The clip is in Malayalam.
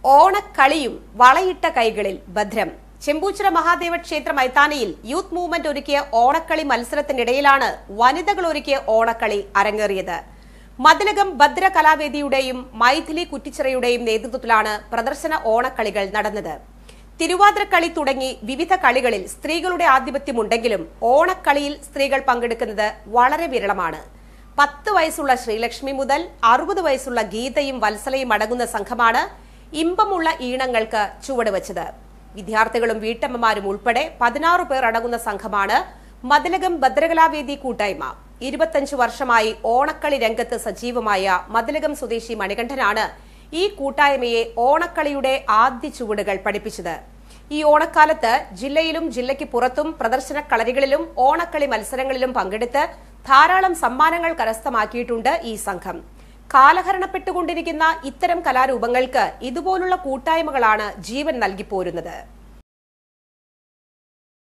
ഓണക്കളിയും വളയിട്ട കൈകളിൽ ഭദ്രം ചെമ്പൂച്ചിറ മഹാദേവ ക്ഷേത്ര മൈതാനിയിൽ യൂത്ത് മൂവ്മെന്റ് ഒരുക്കിയ ഓണക്കളി മത്സരത്തിനിടയിലാണ് വനിതകൾ ഒരുക്കിയ ഓണക്കളി അരങ്ങേറിയത് മതിലകം ഭദ്ര കലാവേദിയുടെയും മൈഥിലി കുറ്റിച്ചിറയുടെയും നേതൃത്വത്തിലാണ് പ്രദർശന ഓണക്കളികൾ നടന്നത് തിരുവാതിരക്കളി തുടങ്ങി വിവിധ കളികളിൽ സ്ത്രീകളുടെ ആധിപത്യമുണ്ടെങ്കിലും ഓണക്കളിയിൽ സ്ത്രീകൾ പങ്കെടുക്കുന്നത് വളരെ വിരളമാണ് പത്ത് വയസ്സുള്ള ശ്രീലക്ഷ്മി മുതൽ അറുപത് വയസ്സുള്ള ഗീതയും വത്സലയും അടങ്ങുന്ന സംഘമാണ് ഇമ്പമുള്ള ഈണങ്ങൾക്ക് ചുവടുവച്ചത് വിദ്യാർത്ഥികളും വീട്ടമ്മമാരും ഉൾപ്പെടെ പതിനാറ് പേർ അടങ്ങുന്ന സംഘമാണ് മതിലകം ഭദ്രകലാവേദി കൂട്ടായ്മ ഇരുപത്തഞ്ചു വർഷമായി ഓണക്കളി രംഗത്ത് സജീവമായ മതിലകം സ്വദേശി മണികണ്ഠനാണ് ഈ കൂട്ടായ്മയെ ഓണക്കളിയുടെ ആദ്യ ചുവടുകൾ പഠിപ്പിച്ചത് ഈ ഓണക്കാലത്ത് ജില്ലയിലും ജില്ലയ്ക്ക് പുറത്തും പ്രദർശന കളരികളിലും ഓണക്കളി മത്സരങ്ങളിലും പങ്കെടുത്ത് ധാരാളം സമ്മാനങ്ങൾ കരസ്ഥമാക്കിയിട്ടുണ്ട് ഈ സംഘം കാലഹരണപ്പെട്ടുകൊണ്ടിരിക്കുന്ന ഇത്തരം കലാരൂപങ്ങൾക്ക് ഇതുപോലുള്ള കൂട്ടായ്മകളാണ് ജീവൻ നൽകിപ്പോരുന്നത്